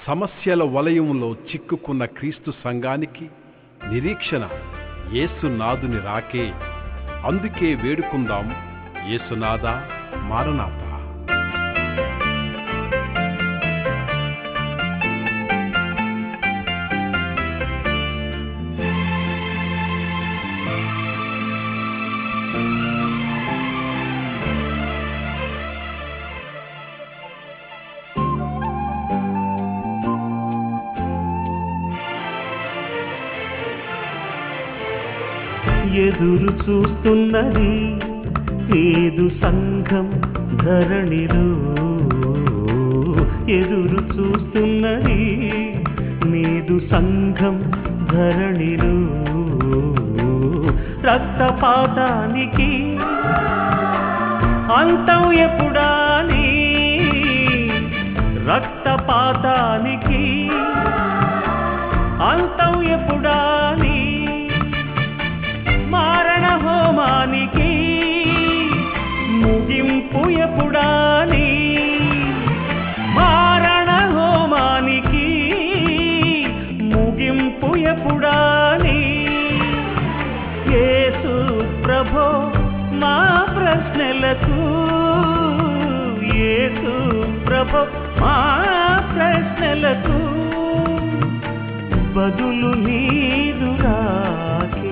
సమస్యల వలయంలో చిక్కుకున్న క్రీస్తు సంఘానికి నిరీక్షణ యేసునాథుని రాకే అందుకే వేడుకుందాం యేసునాథ మారనాథ ఎదురు చూస్తున్నది ఏదు సంఘం ధరణిలో ఎదురు చూస్తున్నది నేదు సంఘం ధరణిలో రక్తపాతానికి అంతం ఎప్పుడాని రక్తపాతానికి అంతం ఎప్పుడాని మారణ హోమానికి ముగింపు ఎప్పుడాని మారణ హోమానికి ముగింపు ఎప్పుడాని యేసు ప్రభో మా ప్రశ్నలకు యేసు ప్రభో మా ప్రశ్నలకు బదులు నీదు రాకే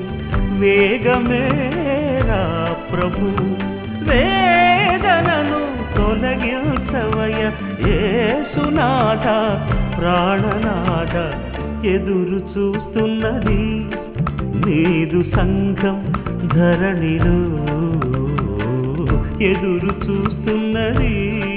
వేగమేరా ప్రభు వేదనను తొలగించవయ ఏసునాథ ప్రాణనాథ ఎదురు చూస్తున్నది నీదు సంఘం ధరణిలో ఎదురు చూస్తున్నది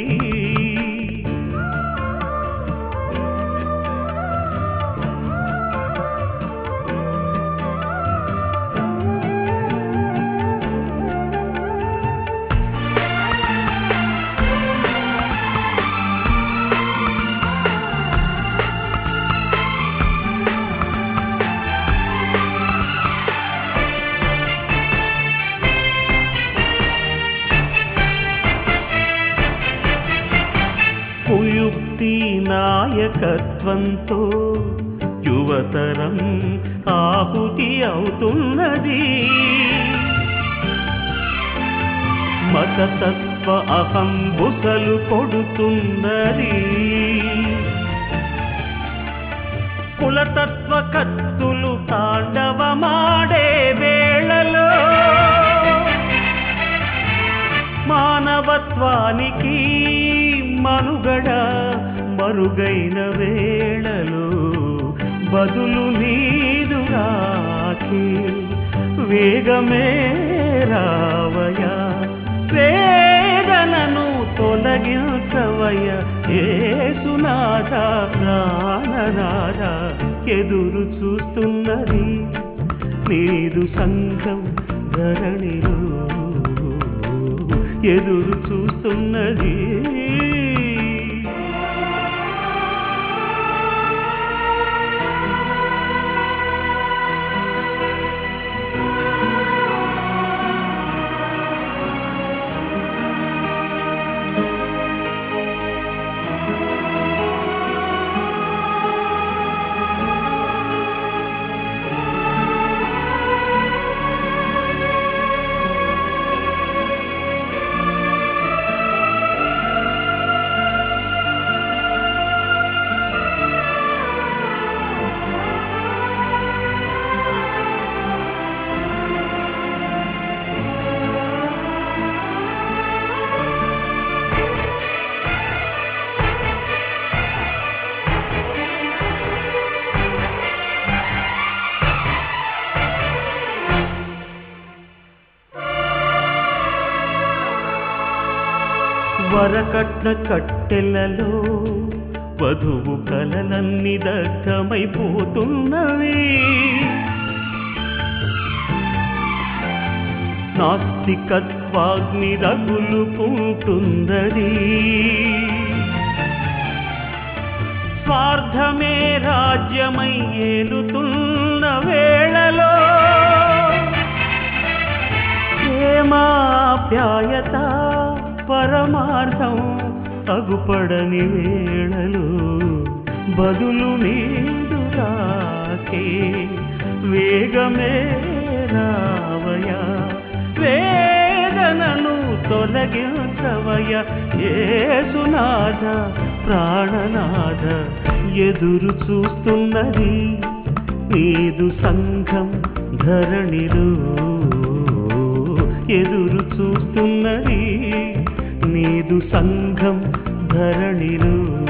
కుయుక్తి నాయకత్వంతో యువతరం ఆహుతి అవుతున్నది మతతత్వ అహం బుసలు కొడుతున్నది కులతత్వ కత్తులు తాండవమాడే వేళలో మానవత్వానికి మనుగడ మరుగైన వేళలో బదులు నీదు రాకే వేగమే రావయ వేదనను తొలగించవయ ఏసునాథ ప్రాణనాథ ఎదురు చూస్తున్నది నీదు సంఘం ధరణిలో ఎదురు చూస్తున్నది వరకట్న కట్టెలలో వధువు కలలన్నీ దగ్ధమైపోతున్నవి నాస్తికత్వాగ్ని రగులుకుంటున్నది స్వార్థమే రాజ్యమై ఏలుతున్న వేళలో ప్రేమాప్యాయత పరమార్థం అగుపడని వేళలు బదులు నీదు రాకే వేగమే రావయా వేదనను తొలగించవయ ఏసునాథ ప్రాణనాథ ఎదురు చూస్తున్నది నీదు సంఘం ధరణిలో ఎదురు చూస్తున్నది నీదు సంఘం ధరణిలో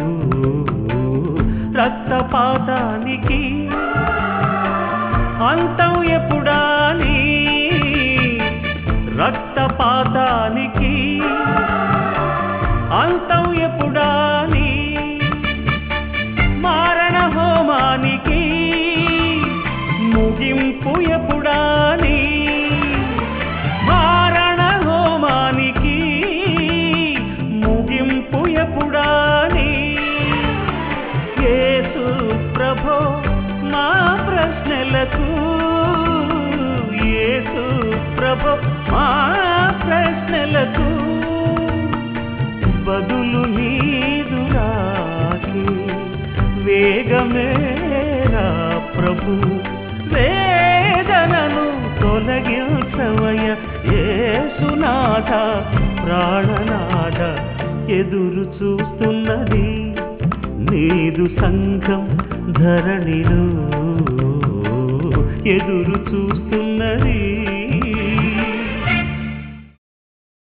రక్తపాతానికి అంతం ఎప్పుడాని రక్తపాతానికి అంతం ఎప్పుడాని మారణ హోమానికి ముగింపు ఎప్పుడాని మారణ హోమానికి ముగింపు ఎప్పుడాని యేసు ప్రభో మా ప్రశ్నలకు యేసు ప్రభో మా ప్రశ్నలకు బదులు నీదు రాకి వేగమేరా ప్రభు వేదనను తొలగించవయ ఏసునాథ ప్రాణనాథ ఎదురు చూస్తున్నది నీదు సంఘం ధరణిలో ఎదురు చూస్తున్నది